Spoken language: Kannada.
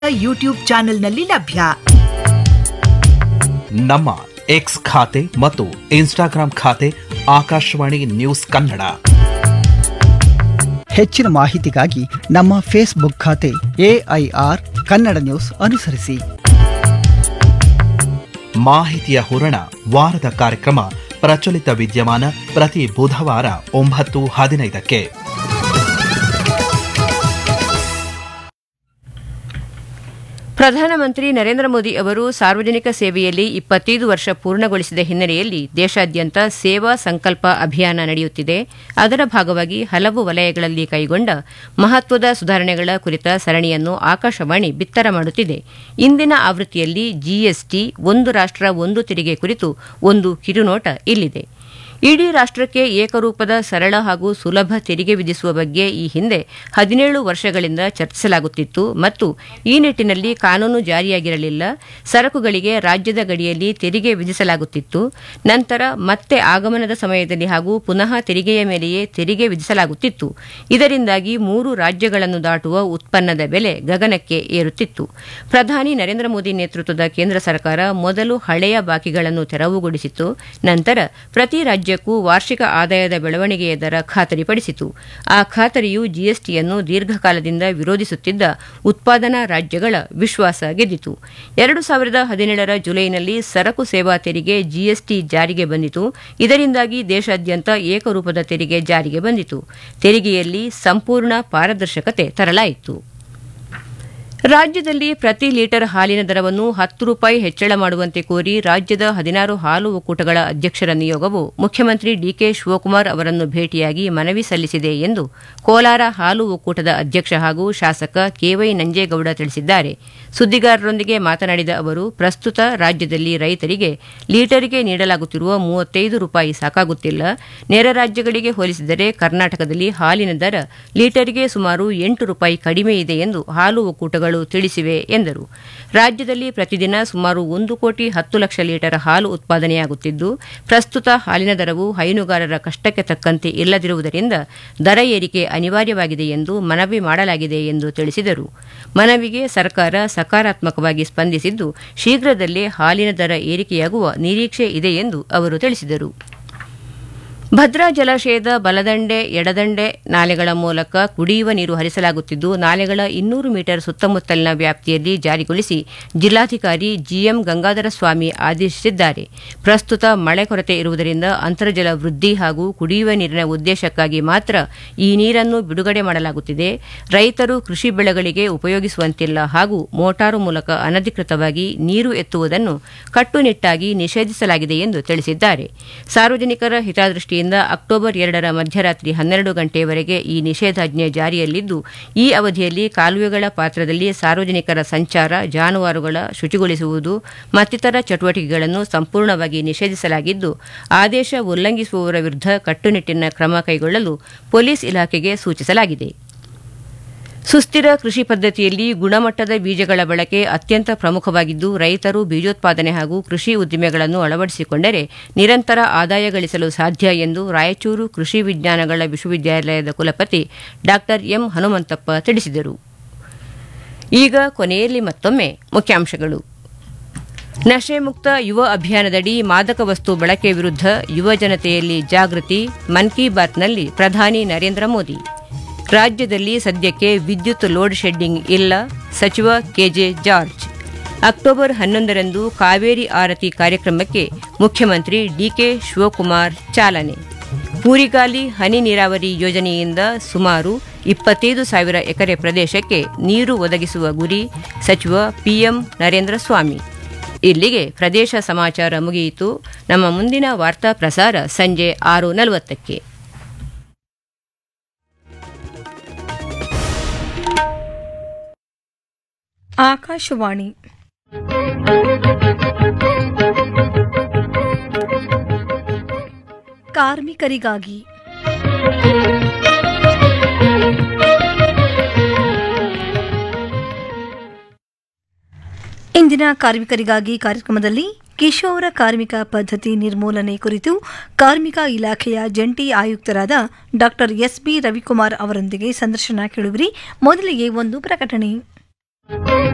ಯೂಟ್ಯೂಬ್ ಚಾನೆಲ್ನಲ್ಲಿ ಲಭ್ಯ ನಮ್ಮ ಎಕ್ಸ್ ಖಾತೆ ಮತ್ತು ಇನ್ಸ್ಟಾಗ್ರಾಂ ಖಾತೆ ಆಕಾಶವಾಣಿ ನ್ಯೂಸ್ ಕನ್ನಡ ಹೆಚ್ಚಿನ ಮಾಹಿತಿಗಾಗಿ ನಮ್ಮ ಫೇಸ್ಬುಕ್ ಖಾತೆ ಎಐಆರ್ ಕನ್ನಡ ನ್ಯೂಸ್ ಅನುಸರಿಸಿ ಮಾಹಿತಿಯ ಹೂರಣ ವಾರದ ಕಾರ್ಯಕ್ರಮ ಪ್ರಚಲಿತ ವಿದ್ಯಮಾನ ಪ್ರತಿ ಬುಧವಾರ ಒಂಬತ್ತು ಹದಿನೈದಕ್ಕೆ ಪ್ರಧಾನಮಂತ್ರಿ ನರೇಂದ್ರ ಮೋದಿ ಅವರು ಸಾರ್ವಜನಿಕ ಸೇವೆಯಲ್ಲಿ ಇಪ್ಪತ್ತೈದು ವರ್ಷ ಪೂರ್ಣಗೊಳಿಸಿದ ಹಿನ್ನೆಲೆಯಲ್ಲಿ ದೇಶಾದ್ಯಂತ ಸೇವಾ ಸಂಕಲ್ಪ ಅಭಿಯಾನ ನಡೆಯುತ್ತಿದೆ ಅದರ ಭಾಗವಾಗಿ ಹಲವು ವಲಯಗಳಲ್ಲಿ ಕೈಗೊಂಡ ಮಹತ್ವದ ಸುಧಾರಣೆಗಳ ಕುರಿತ ಸರಣಿಯನ್ನು ಆಕಾಶವಾಣಿ ಬಿತ್ತರ ಮಾಡುತ್ತಿದೆ ಇಂದಿನ ಆವೃತ್ತಿಯಲ್ಲಿ ಜಿಎಸ್ಟಿ ಒಂದು ರಾಷ್ಟ್ರ ಒಂದು ತೆರಿಗೆ ಕುರಿತು ಒಂದು ಕಿರುನೋಟ ಇಲ್ಲಿದೆ ಇಡೀ ರಾಷ್ಟ್ರಕ್ಕೆ ಏಕರೂಪದ ಸರಳ ಹಾಗೂ ಸುಲಭ ತೆರಿಗೆ ವಿಧಿಸುವ ಬಗ್ಗೆ ಈ ಹಿಂದೆ ಹದಿನೇಳು ವರ್ಷಗಳಿಂದ ಚರ್ಚಿಸಲಾಗುತ್ತಿತ್ತು ಮತ್ತು ಈ ನಿಟ್ಟಿನಲ್ಲಿ ಕಾನೂನು ಜಾರಿಯಾಗಿರಲಿಲ್ಲ ಸರಕುಗಳಿಗೆ ರಾಜ್ಯದ ಗಡಿಯಲ್ಲಿ ತೆರಿಗೆ ವಿಧಿಸಲಾಗುತ್ತಿತ್ತು ನಂತರ ಮತ್ತೆ ಆಗಮನದ ಸಮಯದಲ್ಲಿ ಹಾಗೂ ಪುನಃ ತೆರಿಗೆಯ ಮೇಲೆಯೇ ತೆರಿಗೆ ವಿಧಿಸಲಾಗುತ್ತಿತ್ತು ಇದರಿಂದಾಗಿ ಮೂರು ರಾಜ್ಯಗಳನ್ನು ದಾಟುವ ಉತ್ಪನ್ನದ ಬೆಲೆ ಗಗನಕ್ಕೆ ಏರುತ್ತಿತ್ತು ಪ್ರಧಾನಿ ನರೇಂದ್ರ ಮೋದಿ ನೇತೃತ್ವದ ಕೇಂದ್ರ ಸರ್ಕಾರ ಮೊದಲು ಹಳೆಯ ಬಾಕಿಗಳನ್ನು ತೆರವುಗೊಳಿಸಿತು ನಂತರ ಪ್ರತಿ ರಾಜ್ಯಕ್ಕೂ ವಾರ್ಷಿಕ ಆದಾಯದ ಬೆಳವಣಿಗೆಯ ದರ ಖಾತರಿಪಡಿಸಿತು ಆ ಖಾತರಿಯು ಜಿಎಸ್ಟಿಯನ್ನು ದೀರ್ಘಕಾಲದಿಂದ ವಿರೋಧಿಸುತ್ತಿದ್ದ ಉತ್ಪಾದನಾ ರಾಜ್ಯಗಳ ವಿಶ್ವಾಸ ಗೆದ್ದಿತು ಎರಡು ಸಾವಿರದ ಹದಿನೇಳರ ಜುಲೈನಲ್ಲಿ ಸರಕು ಸೇವಾ ತೆರಿಗೆ ಜಿಎಸ್ಟಿ ಜಾರಿಗೆ ಬಂದಿತು ಇದರಿಂದಾಗಿ ದೇಶಾದ್ಯಂತ ಏಕರೂಪದ ತೆರಿಗೆ ಜಾರಿಗೆ ಬಂದಿತು ತೆರಿಗೆಯಲ್ಲಿ ಸಂಪೂರ್ಣ ಪಾರದರ್ಶಕತೆ ತರಲಾಯಿತು ರಾಜ್ಯದಲ್ಲಿ ಪ್ರತಿ ಲೀಟರ್ ಹಾಲಿನ ದರವನ್ನು ಹತ್ತು ರೂಪಾಯಿ ಹೆಚ್ಚಳ ಮಾಡುವಂತೆ ಕೋರಿ ರಾಜ್ಯದ ಹದಿನಾರು ಹಾಲು ಒಕ್ಕೂಟಗಳ ಅಧ್ಯಕ್ಷರ ನಿಯೋಗವು ಮುಖ್ಯಮಂತ್ರಿ ಡಿಕೆ ಶಿವಕುಮಾರ್ ಅವರನ್ನು ಭೇಟಿಯಾಗಿ ಮನವಿ ಸಲ್ಲಿಸಿದೆ ಎಂದು ಕೋಲಾರ ಹಾಲು ಒಕ್ಕೂಟದ ಅಧ್ಯಕ್ಷ ಹಾಗೂ ಶಾಸಕ ಕೆವೈ ನಂಜೇಗೌಡ ತಿಳಿಸಿದ್ದಾರೆ ಸುದ್ದಿಗಾರರೊಂದಿಗೆ ಮಾತನಾಡಿದ ಅವರು ಪ್ರಸ್ತುತ ರಾಜ್ಯದಲ್ಲಿ ರೈತರಿಗೆ ಲೀಟರಿಗೆ ನೀಡಲಾಗುತ್ತಿರುವ ಮೂವತ್ತೈದು ರೂಪಾಯಿ ಸಾಕಾಗುತ್ತಿಲ್ಲ ನೆರೆ ರಾಜ್ಯಗಳಿಗೆ ಹೋಲಿಸಿದರೆ ಕರ್ನಾಟಕದಲ್ಲಿ ಹಾಲಿನ ದರ ಲೀಟರ್ಗೆ ಸುಮಾರು ಎಂಟು ರೂಪಾಯಿ ಕಡಿಮೆ ಇದೆ ಎಂದು ಹಾಲು ಒಕ್ಕೂಟಗಳು ತಿಳಿಸಿವೆ ಎಂದರು ರಾಜ್ಯದಲ್ಲಿ ಪ್ರತಿದಿನ ಸುಮಾರು ಒಂದು ಕೋಟಿ ಹತ್ತು ಲಕ್ಷ ಲೀಟರ್ ಹಾಲು ಉತ್ಪಾದನೆಯಾಗುತ್ತಿದ್ದು ಪ್ರಸ್ತುತ ಹಾಲಿನ ದರವು ಹೈನುಗಾರರ ಕಷ್ಟಕ್ಕೆ ತಕ್ಕಂತೆ ಇಲ್ಲದಿರುವುದರಿಂದ ದರ ಏರಿಕೆ ಅನಿವಾರ್ಯವಾಗಿದೆ ಎಂದು ಮನವಿ ಮಾಡಲಾಗಿದೆ ಎಂದು ತಿಳಿಸಿದರು ಮನವಿಗೆ ಸರ್ಕಾರ ಸಕಾರಾತ್ಮಕವಾಗಿ ಸ್ಪಂದಿಸಿದ್ದು ಶೀಘ್ರದಲ್ಲೇ ಹಾಲಿನ ದರ ಏರಿಕೆಯಾಗುವ ನಿರೀಕ್ಷೆ ಇದೆ ಎಂದು ಅವರು ತಿಳಿಸಿದರು ಭದ್ರಾ ಜಲಾಶಯದ ಬಲದಂಡೆ ಎಡದಂಡೆ ನಾಲೆಗಳ ಮೂಲಕ ಕುಡಿಯುವ ನೀರು ಹರಿಸಲಾಗುತ್ತಿದ್ದು ನಾಲೆಗಳ ಇನ್ನೂರು ಮೀಟರ್ ಸುತ್ತಮುತ್ತಲಿನ ವ್ಯಾಪ್ತಿಯಲ್ಲಿ ಜಾರಿಗೊಳಿಸಿ ಜಿಲ್ಲಾಧಿಕಾರಿ ಜಿಎಂ ಗಂಗಾಧರ ಸ್ವಾಮಿ ಆದೇಶಿಸಿದ್ದಾರೆ ಪ್ರಸ್ತುತ ಮಳೆ ಕೊರತೆ ಇರುವುದರಿಂದ ಅಂತರ್ಜಲ ವೃದ್ಧಿ ಹಾಗೂ ಕುಡಿಯುವ ನೀರಿನ ಉದ್ದೇಶಕ್ಕಾಗಿ ಮಾತ್ರ ಈ ನೀರನ್ನು ಬಿಡುಗಡೆ ಮಾಡಲಾಗುತ್ತಿದೆ ರೈತರು ಕೃಷಿ ಬೆಳೆಗಳಿಗೆ ಉಪಯೋಗಿಸುವಂತಿಲ್ಲ ಹಾಗೂ ಮೋಟಾರು ಮೂಲಕ ಅನಧಿಕೃತವಾಗಿ ನೀರು ಎತ್ತುವುದನ್ನು ಕಟ್ಟುನಿಟ್ಟಾಗಿ ನಿಷೇಧಿಸಲಾಗಿದೆ ಎಂದು ತಿಳಿಸಿದ್ದಾರೆ ಸಾರ್ವಜನಿಕರ ಹಿತದೃಷ್ಟಿಯಿಂದ ಅಕ್ಟೋಬರ್ ಎರಡರ ಮಧ್ಯರಾತ್ರಿ ಹನ್ನೆರಡು ಗಂಟೆಯವರೆಗೆ ಈ ನಿಷೇಧಾಜ್ಞೆ ಜಾರಿಯಲ್ಲಿದ್ದು ಈ ಅವಧಿಯಲ್ಲಿ ಕಾಲುವೆಗಳ ಪಾತ್ರದಲ್ಲಿ ಸಾರ್ವಜನಿಕರ ಸಂಚಾರ ಜಾನುವಾರುಗಳ ಶುಚಿಗೊಳಿಸುವುದು ಮತ್ತಿತರ ಚಟುವಟಿಕೆಗಳನ್ನು ಸಂಪೂರ್ಣವಾಗಿ ನಿಷೇಧಿಸಲಾಗಿದ್ದು ಆದೇಶ ಉಲ್ಲಂಘಿಸುವವರ ವಿರುದ್ಧ ಕಟ್ಟುನಿಟ್ಟಿನ ಕ್ರಮ ಕೈಗೊಳ್ಳಲು ಪೊಲೀಸ್ ಇಲಾಖೆಗೆ ಸೂಚಿಸಲಾಗಿದೆ ಸುಸ್ಥಿರ ಕೃಷಿ ಪದ್ಧತಿಯಲ್ಲಿ ಗುಣಮಟ್ಟದ ಬೀಜಗಳ ಬಳಕೆ ಅತ್ಯಂತ ಪ್ರಮುಖವಾಗಿದ್ದು ರೈತರು ಬೀಜೋತ್ಪಾದನೆ ಹಾಗೂ ಕೃಷಿ ಉದ್ದಿಮೆಗಳನ್ನು ಅಳವಡಿಸಿಕೊಂಡರೆ ನಿರಂತರ ಆದಾಯ ಗಳಿಸಲು ಸಾಧ್ಯ ಎಂದು ರಾಯಚೂರು ಕೃಷಿ ವಿಜ್ಞಾನಗಳ ವಿಶ್ವವಿದ್ಯಾಲಯದ ಕುಲಪತಿ ಡಾ ಎಂ ಹನುಮಂತಪ್ಪ ತಿಳಿಸಿದರು ಈಗ ಕೊನೆಯಲ್ಲಿ ಮತ್ತೊಮ್ಮೆ ಮುಖ್ಯಾಂಶಗಳು ನಶೆ ಮುಕ್ತ ಯುವ ಅಭಿಯಾನದಡಿ ಮಾದಕ ವಸ್ತು ಬಳಕೆ ವಿರುದ್ಧ ಯುವ ಜನತೆಯಲ್ಲಿ ಜಾಗೃತಿ ಮನ್ ಕಿ ಬಾತ್ನಲ್ಲಿ ಪ್ರಧಾನಿ ನರೇಂದ್ರ ಮೋದಿ ರಾಜ್ಯದಲ್ಲಿ ಸದ್ಯಕ್ಕೆ ವಿದ್ಯುತ್ ಲೋಡ್ ಶೆಡ್ಡಿಂಗ್ ಇಲ್ಲ ಸಚಿವ ಕೆಜೆ ಜಾರ್ಜ್ ಅಕ್ಟೋಬರ್ ಹನ್ನೊಂದರಂದು ಕಾವೇರಿ ಆರತಿ ಕಾರ್ಯಕ್ರಮಕ್ಕೆ ಮುಖ್ಯಮಂತ್ರಿ ಡಿಕೆ ಶಿವಕುಮಾರ್ ಚಾಲನೆ ಪೂರಿಗಾಲಿ ಹನಿ ನೀರಾವರಿ ಯೋಜನೆಯಿಂದ ಸುಮಾರು ಇಪ್ಪತ್ತೈದು ಸಾವಿರ ಎಕರೆ ಪ್ರದೇಶಕ್ಕೆ ನೀರು ಒದಗಿಸುವ ಗುರಿ ಸಚಿವ ಪಿಎಂ ನರೇಂದ್ರ ಸ್ವಾಮಿ ಇಲ್ಲಿಗೆ ಪ್ರದೇಶ ಸಮಾಚಾರ ಮುಗಿಯಿತು ನಮ್ಮ ಮುಂದಿನ ವಾರ್ತಾ ಪ್ರಸಾರ ಸಂಜೆ ಆರು ನಲವತ್ತಕ್ಕೆ ಆಕಾಶವಾಣಿ ಕಾರ್ಮಿಕರಿಗಾಗಿ ಇಂದಿನ ಕಾರ್ಮಿಕರಿಗಾಗಿ ಕಾರ್ಯಕ್ರಮದಲ್ಲಿ ಕಿಶೋರ ಕಾರ್ಮಿಕ ಪದ್ಧತಿ ನಿರ್ಮೂಲನೆ ಕುರಿತು ಕಾರ್ಮಿಕ ಇಲಾಖೆಯ ಜಂಟಿ ಆಯುಕ್ತರಾದ ಡಾಕ್ಟರ್ ಎಸ್ಬಿ ರವಿಕುಮಾರ್ ಅವರೊಂದಿಗೆ ಸಂದರ್ಶನ ಕೇಳುವಿರಿ ಮೊದಲಿಗೆ ಒಂದು ಪ್ರಕಟಣೆ